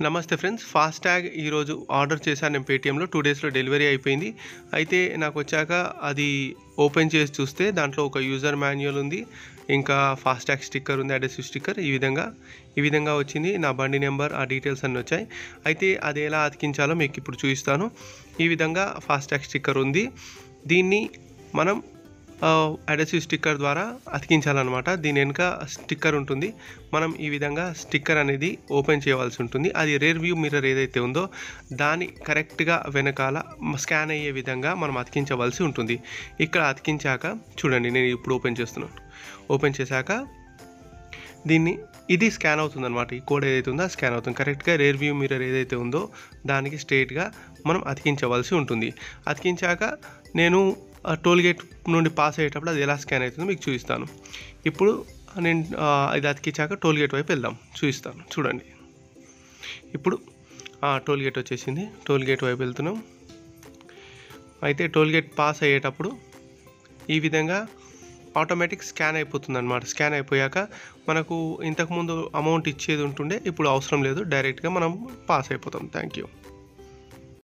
నమస్తే friends FASTag ఈరోజు order చేశాను నేను పేటిఎంలో టూ డేస్లో డెలివరీ అయిపోయింది అయితే నాకు వచ్చాక అది ఓపెన్ చేసి చూస్తే దాంట్లో ఒక యూజర్ మాన్యువల్ ఉంది ఇంకా ఫాస్టాగ్ స్టిక్కర్ ఉంది అడెసివ్ స్టిక్కర్ ఈ విధంగా ఈ విధంగా వచ్చింది నా బండి నెంబర్ ఆ డీటెయిల్స్ అన్నీ వచ్చాయి అయితే అది ఎలా అతికించాలో మీకు ఇప్పుడు చూపిస్తాను ఈ విధంగా ఫాస్టాగ్ స్టిక్కర్ ఉంది దీన్ని మనం అడెసివ్ స్టిక్కర్ ద్వారా అతికించాలన్నమాట దీని వెనుక స్టిక్కర్ ఉంటుంది మనం ఈ విధంగా స్టిక్కర్ అనేది ఓపెన్ చేయవలసి ఉంటుంది అది రేర్ వ్యూ మిర్రర్ ఏదైతే ఉందో దాని కరెక్ట్గా వెనకాల స్కాన్ అయ్యే విధంగా మనం అతికించవలసి ఉంటుంది ఇక్కడ అతికించాక చూడండి నేను ఇప్పుడు ఓపెన్ చేస్తున్నాను ఓపెన్ చేశాక దీన్ని ఇది స్కాన్ అవుతుంది అనమాట ఈ కోడ్ ఏదైతే ఉందో అది స్కాన్ అవుతుంది కరెక్ట్గా రేర్ వ్యూ మిర్రర్ ఏదైతే ఉందో దానికి స్ట్రైట్గా మనం అతికించవలసి ఉంటుంది అతికించాక నేను టోల్ గేట్ నుండి పాస్ అయ్యేటప్పుడు అది ఎలా స్కాన్ అవుతుందో మీకు చూపిస్తాను ఇప్పుడు నేను ఆ, ఇది అతికించాక టోల్ గేట్ వైపు వెళ్దాం చూపిస్తాను చూడండి ఇప్పుడు టోల్ గేట్ వచ్చేసింది టోల్ గేట్ వైపు వెళ్తున్నాం అయితే టోల్ గేట్ పాస్ అయ్యేటప్పుడు ఈ విధంగా ఆటోమేటిక్ స్కాన్ అయిపోతుంది అనమాట స్కాన్ అయిపోయాక మనకు ఇంతకుముందు అమౌంట్ ఇచ్చేది ఉంటుండే ఇప్పుడు అవసరం లేదు డైరెక్ట్గా మనం పాస్ అయిపోతాం థ్యాంక్ యూ